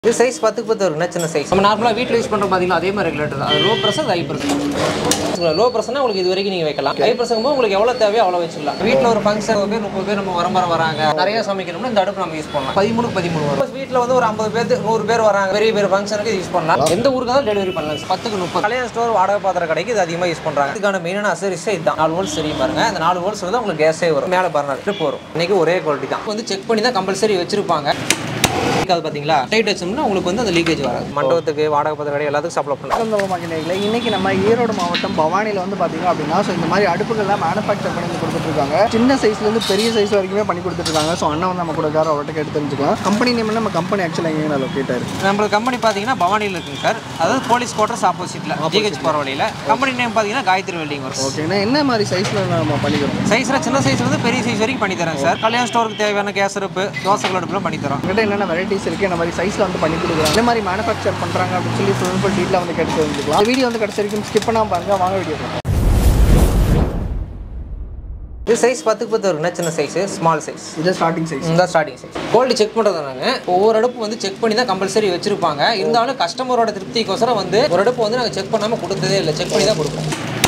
இது சைஸ் பத்துக்கு பத்து இருக்குண்ணா சின்ன சைஸ் நம்ம நார்மலாக வீட்டில் யூஸ் பண்ணுற பார்த்தீங்களா அதே மாதிரி ரெகுலேட்டர் அது low pressure high pressure low ப்ரெஷர்னா உங்களுக்கு இது வரைக்கும் நீங்கள் வைக்கலாம் ஹை ப்ரெஷர் போது உங்களுக்கு எவ்வளோ தேவையோ அவ்வளோ வச்சுக்கலாம் வீட்டில் ஒரு ஃபங்க்ஷன் பேர் முப்பது பேர் நம்ம வரம்பர வராங்க நிறைய சமைக்கணும்னா இந்த அடுப்பு நம்ம யூஸ் பண்ணலாம் பதிமூணு பதிமூணு வரும் வீட்டில் வந்து ஒரு ஐம்பது பேர் நூறு பேர் வராங்க பெரிய பெரிய ஃபங்க்ஷனுக்கு யூஸ் பண்ணலாம் எந்த ஊருக்கு தான் டெலிவரி பண்ணலாம் பத்துக்கு முப்பது கல்யாண ஸ்டோர் வாடகை பாத்திர கடைக்கு இது அதிகமாக யூஸ் பண்ணுறாங்க இதுக்கான மெயினான அசரிஸே இதுதான் நாலு வோல்ட்ஸ் தெரியும் பாருங்க அந்த நாலு வோல்ட்ஸ் வந்து உங்களுக்கு கேஸே வரும் மேலே பர்னர் ட்ரிப் வரும் இன்னைக்கு ஒரே குவாலிட்டி தான் வந்து செக் பண்ணி தான் கம்பல்சரி வச்சிருப்பாங்க அது பார்த்தீங்களா டைட் வச்சோம்னா உங்களுக்கு வந்து அந்த லீக்கேஜ் வராது மண்டபத்துக்கு வாடகை பத்திர கடை எல்லாத்துக்கும் சப்ளை பண்ணலாம் அந்த மகிழ்ச்சிகளை இன்னைக்கு நம்ம ஈரோடு மாவட்டம் பவானியில் வந்து பார்த்தீங்க அப்படின்னா ஸோ இந்த மாதிரி அடுப்புகள்லாம் மேனுஃபேக்சர் பண்ணி வந்து கொடுத்துட்ருக்காங்க சின்ன சைஸ்லேருந்து பெரிய சைஸ் வரைக்குமே பண்ணி கொடுத்துட்ருக்காங்க ஸோ அண்ணன் வந்து நம்ம கூட இருக்காரு அவர்கிட்ட கேட்டு தெரிஞ்சுக்கலாம் கம்பெனி நேம் நம்ம கம்பெனி ஆக்சுவலாக எங்கே லொக்கேட் ஆயிருக்கு நம்மளுக்கு கம்பெனி பார்த்தீங்கன்னா பவானியில் இருக்குங்க சார் அதாவது போலீஸ் குவார்டர்ஸ் ஆப்போசிட்டில் ஜிஹெச் போகிற வழியில் கம்பெனி நேம் பார்த்தீங்கன்னா காயத்ரி வெல்டிங் ஒர்க்ஸ் ஓகேண்ணா என்ன மாதிரி சைஸில் நம்ம பண்ணிக்கிறோம் சைஸில் சின்ன சைஸ்ல இருந்து பெரிய சைஸ் வரைக்கும் பண்ணி தரேன் சார் கல்யாண ஸ்டோருக்கு தேவையான கேஸ் அடுப்பு தோசை அடுப்புலாம் பண்ணி தரோம் உங்கள்கிட்ட என்னென்ன வெரைட்டிஸ் இருக்குது இந்த மாதிரி சைஸில் வந்து பண்ணி கொடுக்குறாங்க இந்த மாதிரி மேனுஃபேக்சர் பண்ணுறாங்க அப்படின்னு சொல்லி ஃபுல் ஃபுல் டீட்டில் வந்து கேட்டு தெரிஞ்சுக்கலாம் வீடியோ வந்து கடைசி வரைக்கும் ஸ்கிப் பண்ணாமல் பாருங்க வாங்க வீடியோ இது சைஸ் பத்துக்கு பத்து இருக்குண்ணா சின்ன சைஸ் ஸ்மால் சைஸ் இது ஸ்டார்டிங் சைஸ் இந்த ஸ்டார்டிங் சைஸ் குவாலிட்டி செக் பண்ணுறது நாங்கள் ஒவ்வொரு அடுப்பு வந்து செக் பண்ணி தான் கம்பல்சரி வச்சிருப்பாங்க இருந்தாலும் கஸ்டமரோட திருப்திக்கோசரம் வந்து ஒரு அடுப்பு வந்து நாங்கள் செக் பண்ணாமல் கொடுத்ததே இல்லை செக் பண்ணி தான் கொடுப்போம்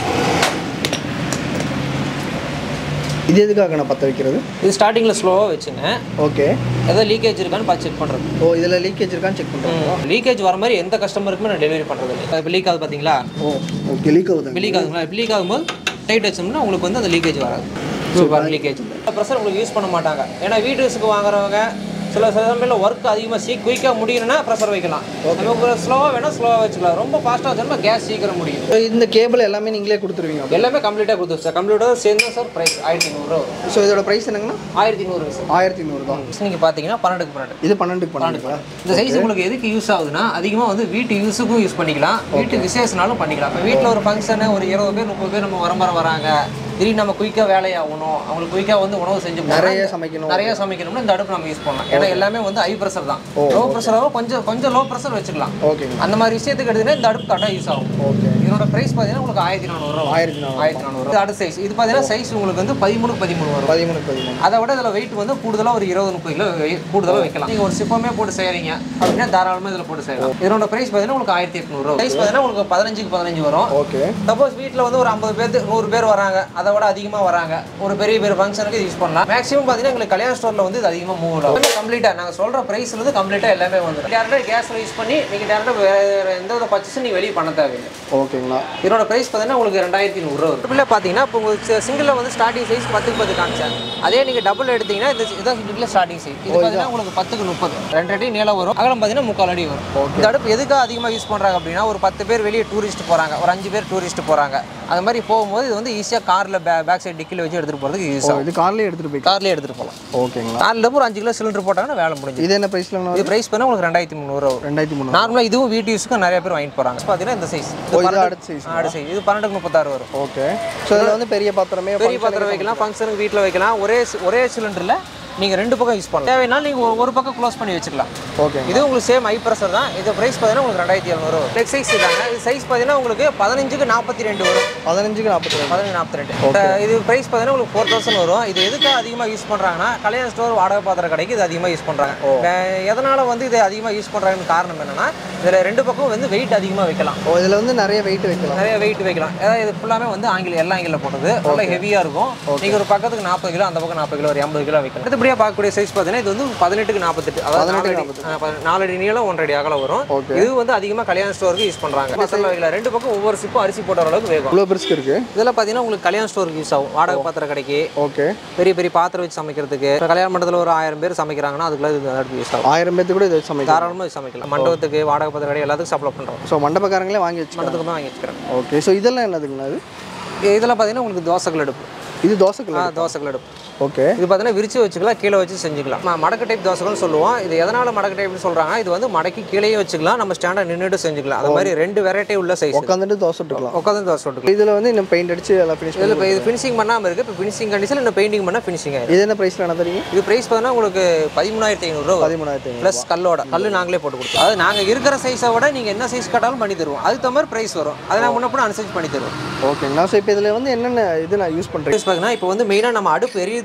இது எதுக்காக நான் பற்ற வைக்கிறது இது ஸ்டார்டிங்கில் ஸ்லோவாக வச்சுங்க ஓகே ஏதாவது லீக்கேஜ் இருக்கான்னு பார்த்து செக் பண்ணுறது ஓ இதில் லீக்கேஜ் இருக்கான்னு செக் பண்ணுறோம் லீக்கேஜ் வர மாதிரி எந்த கஸ்டமருக்குமே நான் டெலிவரி பண்ணுறது இல்லை இப்போ லீக் ஆகுது பார்த்தீங்களா ஓ ஓகே லீக் ஆகுது லீக் ஆகுங்களா இப்போ லீக் ஆகும்போது டைட் வச்சோம்னா உங்களுக்கு வந்து அந்த லீக்கேஜ் வராது சூப்பர் லீக்கேஜ் ப்ரெஷர் உங்களுக்கு யூஸ் பண்ண மாட்டாங்க ஏன்னா வீட்டு யூஸுக்கு வாங்குறவங்க சில சில சமயத்தில் ஒர்க் அதிகமாக சீ குயிக்காக முடியணும்னா ப்ரெஷர் வைக்கலாம் நமக்கு ஸ்லோவாக வேணால் ஸ்லோவாக வச்சுக்கலாம் ரொம்ப ஃபாஸ்ட்டாக வச்சோம்னா கேஸ் சீக்கிரம் முடியும் ஸோ இந்த கேபிள் எல்லாமே நீங்களே கொடுத்துருவீங்க எல்லாமே கம்ப்ளீட்டாக கொடுத்துரு சார் கம்ப்ளீட்டாக சேர்ந்து சார் ப்ரைஸ் ஆயிரத்தி நூறுரூவா வரும் ஸோ இதோட ப்ரைஸ் என்னங்கண்ணா ஆயிரத்தி நூறு சார் ஆயிரத்தி நூறு தான் நீங்கள் பார்த்தீங்கன்னா பன்னெண்டுக்கு பன்னெண்டு இது பன்னெண்டுக்கு பன்னெண்டுங்களா இந்த சைஸ் உங்களுக்கு எதுக்கு யூஸ் ஆகுதுன்னா அதிகமாக வந்து வீட்டு யூஸுக்கும் யூஸ் பண்ணிக்கலாம் வீட்டு விசேஷனாலும் பண்ணிக்கலாம் இப்போ வீட்டில் ஒரு ஃபங்க்ஷனு ஒரு இருபது பேர் முப்பது பேர் நம்ம வரம்பர வராங்க திடீர்னு நம்ம குயிக்காக வேலையாகணும் அவங்களுக்கு குயிக்காக வந்து உணவு செஞ்சு போடணும். நிறைய சமைக்கணும் நிறைய சமைக்கணும்னா இந்த அடுப்பு நம்ம யூஸ் பண்ணலாம் ஏன்னா எல்லாமே வந்து ஹை ப்ரெஷர் தான் லோ ப்ரெஷராக கொஞ்சம் கொஞ்சம் லோ ப்ரெஷர் வச்சுக்கலாம் ஓகேங்க அந்த மாதிரி விஷயத்துக்கு எடுத்தீங்கன்னா இந்த அடுப்பு கரெக்டாக யூஸ் ஆகும் ஓகே இதனோட ப்ரைஸ் பார்த்தீங்கன்னா உங்களுக்கு ஆயிரத்தி நானூறுரூவா ஆயிரத்தி நானூறு ஆயிரத்தி நானூறு அடுத்த சைஸ் இது பார்த்தீங்கன்னா சைஸ் உங்களுக்கு வந்து பதிமூணு பதிமூணு வரும் பதிமூணு பதிமூணு அதை விட இதில் வெயிட் வந்து கூடுதலாக ஒரு இருபது முப்பது கிலோ கூடுதலாக வைக்கலாம் நீங்கள் ஒரு சிப்பமே போட்டு செய்கிறீங்க அப்படின்னா தாராளமாக இதில் போட்டு செய்யலாம் இதனோட ப்ரைஸ் பார்த்தீங்கன்னா உங்களுக்கு ஆயிரத்தி எட்நூறு ப்ரைஸ் பார்த்தீங்கன்னா உங்களுக்கு பதினஞ்சுக்கு பதினஞ்சு வரும் ஓகே சப்போஸ் வீட்டில் வந்து ஒரு ஐம்பது பேர் நூறு பேர் வராங்க அதை விட அதிகமாக வராங்க ஒரு பெரிய பெரிய ஃபங்க்ஷனுக்கு யூஸ் பண்ணலாம் மேக்ஸிமம் பார்த்தீங்கன்னா எங்களுக்கு கல்யாண ஸ்டோரில் வந்து இது அதிகமாக மூவ் ஆகும் கம்ப்ளீட்டாக நாங்கள் சொல்கிற ப்ரைஸ்ல இருந்து கம்ப்ளீட்டாக எல்லாமே வந்துடும் டேரக்டாக கேஸில் யூஸ் பண்ணி நீங்கள் டேரக்டாக வேறு எந்த வித பர்ச்சேஸும் நீங்கள் வெளியே பண்ண தேவையில்லை ஓகேங்களா இதோட ப்ரைஸ் பார்த்தீங்கன்னா உங்களுக்கு ரெண்டாயிரத்தி நூறுரூவா வரும் ட்ரிபிளில் பார்த்தீங்கன்னா இப்போ உங்களுக்கு சிங்கிளில் வந்து ஸ்டார்டிங் சைஸ் பத்துக்கு பத்து காமிச்சேன் அதே நீங்கள் டபுள் எடுத்தீங்கன்னா இது இதான் சிங்கிளில் ஸ்டார்டிங் சைஸ் இது பார்த்தீங்கன்னா உங்களுக்கு பத்துக்கு முப்பது ரெண்டு அடி நீளம் வரும் அகலம் பார்த்தீங்கன்னா முக்கால் அடி வரும் இந்த அடுப்பு எதுக்காக அதிகமாக யூஸ் பண்ணுறாங்க அப்படின்னா ஒரு பத்து பேர் வெளியே டூரிஸ்ட் போகிறாங்க ஒரு அஞ்சு பேர் டூரிஸ்ட் போகிறாங்க அது மாதிரி போகும்போது இது வந்து ஈஸியாக காரில் பே பேக் சைடு டிக்கில் வச்சு எடுத்துகிட்டு போகிறதுக்கு யூஸ் ஓ ஆகும் இது கார்லேயே எடுத்துகிட்டு போய் கார்லேயே எடுத்துகிட்டு போகலாம் ஓகேங்களா காரில் ஒரு அஞ்சு கிலோ சிலிண்டர் போட்டாங்கன்னா வேலை முடிஞ்சு இது என்ன ப்ரைஸ்லங்கண்ணா இது ப்ரைஸ் பண்ணால் உங்களுக்கு ரெண்டாயிரத்தி முந்நூறுவா வரும் ரெண்டாயிரத்தி மூணு நார்மலாக இதுவும் வீட்டு யூஸுக்கும் நிறைய பேர் வாங்கிட்டு போகிறாங்க பார்த்தீங்கன்னா இந்த சைஸ் ஓ இது அடுத்த சைஸ் ஆடு சைஸ் இது பன்னெண்டுக்கு முப்பத்தாறு வரும் ஓகே ஸோ இதில் வந்து பெரிய பாத்திரமே பெரிய பாத்திரம் வைக்கலாம் ஃபங்க்ஷனுக்கு வீட்டில் வைக்கலாம் ஒரே சி- ஒரே சிலிண்டரில் நீங்கள் ரெண்டு பக்கம் யூஸ் பண்ணலாம் தேவைனாலும் நீங்கள் ஒரு- ஒரு பக்கம் க்ளோஸ் பண்ணி வச்சுக்கலாம் ஓகேங்க இது உங்களுக்கு சேம் ஹை ப்ரெஷர் தான் இது ப்ரைஸ் பார்த்தீங்கன்னா உங்களுக்கு ரெண்டாயிரத்தி எழுநூறு நெக் சைஸ் இதாங்க இது சைஸ் பார்த்தீங்கன்னா உங்களுக்கு பதினஞ்சுக்கு நாற்பத்தி ரெண்டு வரும் பதினஞ்சுக்கு நாற்பத்தி ரெண்டு பதினஞ்சு நாற்பத்தி ரெண்டு இது ப்ரைஸ் பார்த்தீங்கன்னா உங்களுக்கு ஃபோர் தௌசண்ட் வரும் இது எதுக்காக அதிகமாக யூஸ் பண்ணுறாங்கன்னா கல்யாண ஸ்டோர் வாடகை பாத்திர கடைக்கு இது அதிகமாக யூஸ் பண்ணுறாங்க எதனால் வந்து இது அதிகமாக யூஸ் பண்ணுறாங்கன்னு காரணம் என்னன்னா இதில் ரெண்டு பக்கம் வந்து வெயிட் அதிகமாக வைக்கலாம் ஓ இதில் வந்து நிறைய வெயிட் வைக்கலாம் நிறைய வெயிட் வைக்கலாம் ஏதாவது இது ஃபுல்லாமே வந்து ஆங்கில எல்லா ஆங்கில போட்டது நல்லா ஹெவியாக இருக்கும் நீங்கள் ஒரு பக்கத்துக்கு நாற்பது கிலோ அந்த பக்கம் நாற்பது கிலோ ஒரு எண்பது கிலோ வைக்கலாம் அடுத்தபடியாக பார்க்கக்கூடிய சைஸ் பார்த்தீங்கன்னா இது வந்து பதினெட்டுக்கு நாற்பத்தெட்டு அதாவது நாலு அடி ஆ, பதி- நாலு அடி நீளம் ஒன்றரை அடி அகலம் வரும் Okay. இது வந்து அதிகமாக கல்யாண ஸ்டோருக்கு யூஸ் பண்ணுறாங்க மசாலா வைக்கலாம் ரெண்டு பக்கம் ஒவ்வொரு சிப்பும் அரிசி போடுற அளவுக்கு வேகும் இவ்வளோ பெருசுக்கு இருக்குது இதெல்லாம் பார்த்தீங்கன்னா உங்களுக்கு கல்யாண ஸ்டோருக்கு யூஸ் ஆகும் வாடகை பாத்திர கடைக்கு ஓகே பெரிய பெரிய பாத்திரம் வச்சு சமைக்கிறதுக்கு இப்ப கல்யாண மண்டபத்தில் ஒரு ஆயிரம் பேர் சமைக்கிறாங்கன்னா அதுக்குள்ள இது அடுப்பு யூஸ் ஆகும் ஆயிரம் பேர்த்து கூட இதை வச்சு சமைக்கலாம் தாராளமாக இது சமைக்கலாம் மண்டபத்துக்கு வாடகை பாத்திர கடை எல்லாத்துக்கும் சப்ளை பண்ணுறோம் ஸோ மண்டபக்காரங்களே வாங்கி வச்சுக்கலாம் மண்டபத்துக்கு வாங்கி வச்சுக்கிறேன் ஓகே ஸோ இதெல்லாம் என்னதுங்கண்ணா இது இதெல்லாம் பார்த்தீங்கன்னா உங்களுக்கு தோசைகள் அடுப்பு இது தோசைக்கல் ஆ தோசைகள் அடுப்பு ஓகே இது பார்த்தீங்கன்னா விரிச்சு வச்சுக்கலாம் கீழே வச்சு செஞ்சுக்கலாம் ம- மடக்கு டைப் தோசைகள்னு சொல்லுவோம் இது எதனால மடக்கு டைப்னு சொல்றாங்க இது வந்து மடக்கி கீழேயும் வச்சுக்கலாம் நம்ம ஸ்டாண்டர்ட் நின்றுட்டு செஞ்சுக்கலாம் அது மாதிரி ரெண்டு வெரைட்டி உள்ள சைஸ் உட்காந்துட்டு தோசை விட்டுக்கலாம் உட்காந்து தோசை விட்டுக்கலாம் இதில் வந்து இன்னும் பெயிண்ட் அடிச்சு எல்லாம் ஃபினிஷ் இதில் இப்போ இது ஃபினிஷிங் பண்ணாமல் இருக்குது இப்போ ஃபினிஷிங் கண்டிஷன் இன்னும் பெயிண்டிங் பண்ணால் ஃபினிஷிங் ஆயிடும் இது என்ன ப்ரைஸில் என்ன தரீங்க இது ப்ரைஸ் பார்த்தீங்கன்னா உங்களுக்கு பதிமூணாயிரத்தி ஐநூறுரூவா பதிமூணாயிரத்தி ஐநூறு ப்ளஸ் கல்லோட கல் நாங்களே போட்டு கொடுத்தோம் அது நாங்கள் இருக்கிற சைஸை விட நீங்கள் என்ன சைஸ் கேட்டாலும் பண்ணி தருவோம் அதுக்கு தகுந்த மாதிரி ப்ரைஸ் வரும் அதை நான் முன்னப்பட அனுசரிச்சு பண்ணி தருவோம் ஓகேங்களா ஸோ இப்போ இதில் வந்து என்னென்ன இது நான் யூஸ் பண்ணுறேன் ப்ரைஸ் பார்த்தீங்கன்னா இப்போ வந்து மெயினாக நம்ம அடுப்பு எரியுது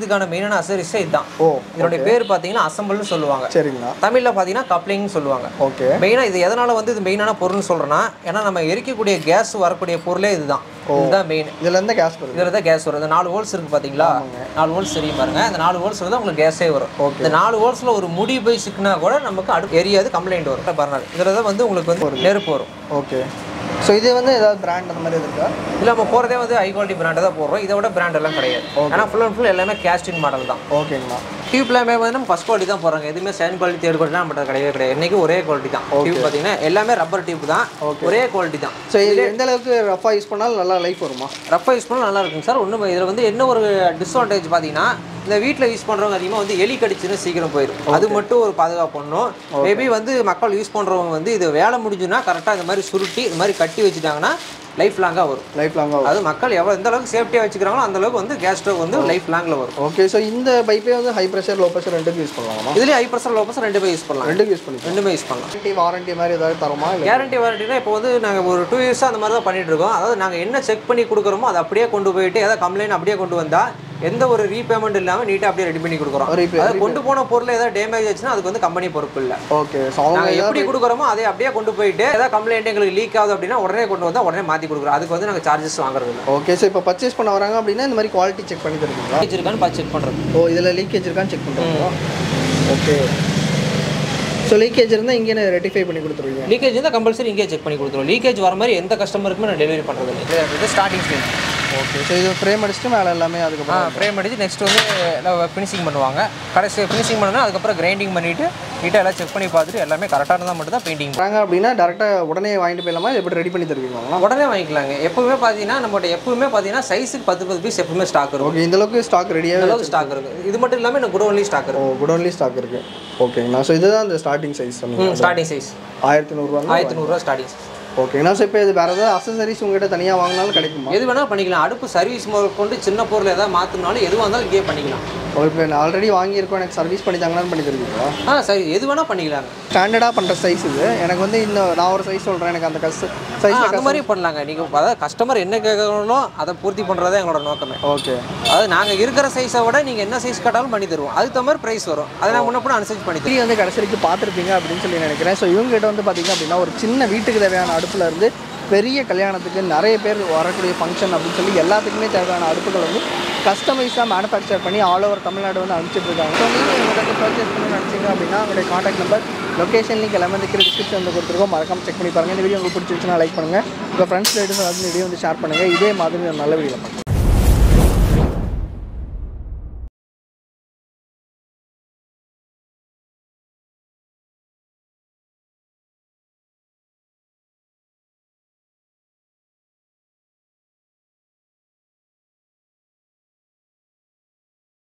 சைஸுக்கான மெயினான அசரிஸே இதுதான் ஓ இதனுடைய பேர் பார்த்தீங்கன்னா அசம்பிள்னு சொல்லுவாங்க சரிங்கண்ணா தமிழில் பார்த்தீங்கன்னா கப்ளிங்னு சொல்லுவாங்க ஓகே மெயினாக இது எதனால் வந்து இது மெயினான பொருள்னு சொல்கிறேன்னா ஏன்னா நம்ம எரிக்கக்கூடிய கேஸ் வரக்கூடிய பொருளே இதுதான் இதுதான் மெயின் இதுல இருந்து கேஸ் வருது இதில் தான் கேஸ் வரும் இந்த நாலு ஹோல்ஸ் இருக்குது பார்த்தீங்களா நாலு ஹோல்ஸ் தெரியும் பாருங்க இந்த நாலு ஹோல்ஸில் தான் உங்களுக்கு கேஸே வரும் இந்த நாலு ஹோல்ஸில் ஒரு முடி போய் சிக்கினா கூட நமக்கு அடுப்பு எரியாது கம்ப்ளைண்ட் வரும் பர்னர் இதில் தான் வந்து உங்களுக்கு வந்து நெருப்பு வரும் ஓகே ஸோ இது வந்து ஏதாவது பிராண்ட் அந்த மாதிரி எது இருக்கா இல்லை நம்ம போகிறதே வந்து ஹை குவாலிட்டி பிராண்டை தான் போடுறோம் இதை விட பிராண்ட் எல்லாம் கிடையாது ஏன்னா ஃபுல் அண்ட் ஃபுல் எல்லாமே கேஸ்டின் மாடல் தான் ஓகேங்கண்ணா டியூப்லாமே வந்து நம்ம ஃபஸ்ட் குவாலிட்டி தான் போடுறாங்க எதுவுமே செகண்ட் குவாலிட்டி தேர்ட் குவாலிட்டி நம்ம கிடையவே கிடையாது இன்னைக்கு ஒரே குவாலிட்டி தான் டியூப் பார்த்தீங்கன்னா எல்லாமே ரப்பர் டியூப் தான் ஒரே குவாலிட்டி தான் ஸோ இது எந்த அளவுக்கு ரஃபாக யூஸ் பண்ணாலும் நல்லா லைஃப் வருமா ரஃபாக யூஸ் பண்ணால் நல்லா இருக்குங்க சார் ஒன்றும் இதில் வந்து என்ன ஒரு டிஸ்அட்வான்டேஜ் பார்த்தீங்கன்னா இந்த வீட்டில் யூஸ் பண்ணுறவங்க அதிகமாக வந்து எலி கடிச்சுன்னு சீக்கிரம் போயிடும் அது மட்டும் ஒரு பாதுகாப்பு பண்ணணும் மேபி வந்து மக்கள் யூஸ் பண்ணுறவங்க வந்து இது வேலை முடிஞ்சுன்னா கரெக்டாக இந்த மாதிரி சுருட்டி இது மாதிரி கட்டி வச்சுட்டாங்கன்னா லைஃப் லாங்காக வரும் லைஃப் லாங்காக அது மக்கள் எவ்வளோ எந்த அளவுக்கு சேஃப்டியாக வச்சுக்கிறாங்களோ அந்த அளவுக்கு வந்து கேஸ் ஸ்டவ் வந்து லைஃப் லாங்கில் வரும் ஓகே ஸோ இந்த பைப்பே வந்து ஹை ப்ரெஷர் லோ ப்ரெஷர் ரெண்டுக்கும் யூஸ் பண்ணலாமா இதுலேயே ஹை ப்ரெஷர் லோ ப்ரெஷர் ரெண்டு பேர் யூஸ் பண்ணலாம் ரெண்டுக்கும் யூஸ் பண்ணிக்கலாம் ரெண்டுமே யூஸ் பண்ணலாம் வாரண்டி வாரண்டி மாதிரி ஏதாவது தரமா இல்லை கேரண்டி வாரண்டினா இப்போ வந்து நாங்கள் ஒரு டூ இயர்ஸாக அந்த மாதிரி தான் பண்ணிட்டு இருக்கோம் அதாவது நாங்கள் என்ன செக் பண்ணி கொடுக்குறோமோ அதை அப்படியே கொண்டு போயிட்டு ஏதாவது கம்ப்ளைண்ட் அப்படியே கொண்டு வந்தால் எந்த ஒரு ரீபேமெண்ட் இல்லாமல் நீட்டாக அப்படியே ரெடி பண்ணி கொடுக்குறோம் Repair- அதாவது கொண்டு போன பொருள் ஏதாவது டேமேஜ் ஆச்சுன்னா அதுக்கு வந்து கம்பெனி பொறுப்பு இல்லை ஓகே ஸோ அவங்க நாங்கள் எப்படி கொடுக்குறோமோ அதை அப்படியே கொண்டு போயிட்டு ஏதாவது கம்ப்ளைண்ட் எங்களுக்கு லீக் ஆகுது அப்படின்னா உடனே கொண்டு வந்தால் உடனே மாற்றி கொடுக்குறோம் அதுக்கு வந்து நாங்கள் சார்ஜஸ் வாங்குறது இல்லை ஓகே ஸோ இப்போ பர்ச்சேஸ் பண்ண வராங்க அப்படின்னா இந்த மாதிரி குவாலிட்டி செக் பண்ணி தருவீங்களா லீக்கேஜ் இருக்கான்னு பார்த்து செக் பண்ணுறது ஓ இதில் லீக்கேஜ் இருக்கான்னு செக் பண்ணுறோம் ஓகே ஸோ லீக்கேஜ் இருந்தால் இங்கே ரெட்டிஃபை பண்ணி கொடுத்துருவீங்க லீக்கேஜ் இருந்தால் கம்பல்சரி இங்கே செக் பண்ணி கொடுத்துருவோம் லீக்கேஜ் வர மாதிரி எந்த கஸ்டமருக்குமே நான் டெலிவரி பண்ணுறது இல்லை இது ஸ்டார்டிங் ஸ்டேஜ் ஓகே ஸோ இது ஃப்ரேம் அடிச்சுட்டு மேலே எல்லாமே ஆ அதுக்கப்புறம் ஃப்ரேம் அடிச்சு நெக்ஸ்ட் வந்து ஃபினிஷிங் பண்ணுவாங்க கடைசி ஃபினிஷிங் பண்ணனா அதுக்கப்புறம் கிரைண்டிங் பண்ணிவிட்டு நீட்டாக எல்லாம் செக் பண்ணி பார்த்துட்டு எல்லாமே கரெக்டாக இருந்தால் மட்டும் தான் பெயிண்டிங் வராங்க அப்படின்னா டேரெக்டாக உடனே வாங்கிட்டு போயிடலாமா இல்லை எப்படி ரெடி பண்ணி தருவீங்களா உடனே வாங்கிக்கலாங்க எப்பவுமே பார்த்தீங்கன்னா நம்மகிட்ட எப்பவுமே பார்த்தீங்கன்னா சைஸுக்கு பத்து பத்து பீஸ் எப்பவுமே ஸ்டாக் இருக்கும் ஓகே இந்த அளவுக்கு ஸ்டாக் இந்த ரெடியாக அளவுக்கு ஸ்டாக் இருக்கும் இது மட்டும் இல்லாமல் எனக்கு குடோன்லேயும் ஸ்டாக் ஓ இருக்கும் குடோன்லி ஸ்டாக் இருக்குது ஓகேங்கண்ணா ஸோ இதுதான் இந்த ஸ்டார்டிங் சைஸ் சொன்னீங்க ஸ்டார்டிங் சைஸ் ஆயிரத்தி நூறுரூவா ஆயிரத்தி நூறுரூவா ஸ்டார்டிங் ஓகேண்ணா ஸோ இப்போ இது வேறு ஏதாவது அசசரிஸ் உங்ககிட்ட தனியாக வாங்கினாலும் கிடைக்குமா எது வேணால் பண்ணிக்கலாம் அடுப்பு சர்வீஸ் கொண்டு சின்ன பொருள் ஏதாவது மாற்றினாலும் எதுவாக இருந்தாலும் இங்கேயே பண்ணிக்கலாம் ஓ இப்போ நான் ஆல்ரெடி வாங்கியிருக்கோம் எனக்கு சர்வீஸ் பண்ணி தாங்களான்னு பண்ணி தருவீங்களா ஆ சரி எது வேணால் பண்ணிக்கலாங்க ஸ்டாண்டர்டாக பண்ணுற சைஸ் இது எனக்கு வந்து இன்னும் நான் ஒரு சைஸ் சொல்கிறேன் எனக்கு அந்த கஸ் ஆ, சைஸ் அந்த மாதிரி பண்ணலாங்க நீங்கள் அதாவது கஸ்டமர் என்ன கேட்கறாங்களோ அதை பூர்த்தி பண்ணுறதே எங்களோட நோக்கமே ஓகே அதாவது நாங்கள் இருக்கிற சைஸை விட நீங்கள் என்ன சைஸ் கேட்டாலும் பண்ணி தருவோம் அதுக்கு தகுந்த மாதிரி ப்ரைஸ் வரும் அதை நான் முன்ன கூட அனுசரிச்சு பண்ணி தருவோம் டிவி வந்து கடைசி வரைக்கும் பார்த்துருப்பீங்க அப்படின்னு சொல்லி நினைக்கிறேன் ஸோ இவங்க கிட்ட வந்து பார்த்தீங்க அப்படின்னா ஒரு சின்ன வீட்டுக்கு தேவையான அடுப்புல இருந்து பெரிய கல்யாணத்துக்கு நிறைய பேர் வரக்கூடிய ஃபங்க்ஷன் அப்படின்னு சொல்லி எல்லாத்துக்குமே தேவையான அடுப்புகள் வந்து கஸ்டமைஸாக மேனுஃபேக்சர் பண்ணி ஆல் ஓவர் தமிழ்நாடு வந்து அனுப்பிச்சிட்டு இருக்காங்க ஸோ நீங்கள் இவங்க வந்து பர்ச்சேஸ் பண்ணி நினச்சிங்க அப்படின்னா அவங்களுடைய காண்டாக்ட் நம்பர் லொக்கேஷன் லிங்க் எல்லாமே வந்து டிஸ்கிரிப்ஷன் வந்து கொடுத்துருக்கோம் மறக்காம செக் பண்ணி பாருங்கள் இந்த வீடியோ உங்களுக்கு பிடிச்சிருச்சுன்னா லைக் பண்ணுங்கள் உங்கள் ஃப்ரெண்ட்ஸ் லேடிஸ் வந்து வீடியோ வந்து ஷேர் பண்ணுங்கள் இதே மாதிரி ஒரு நல்ல வீடியோ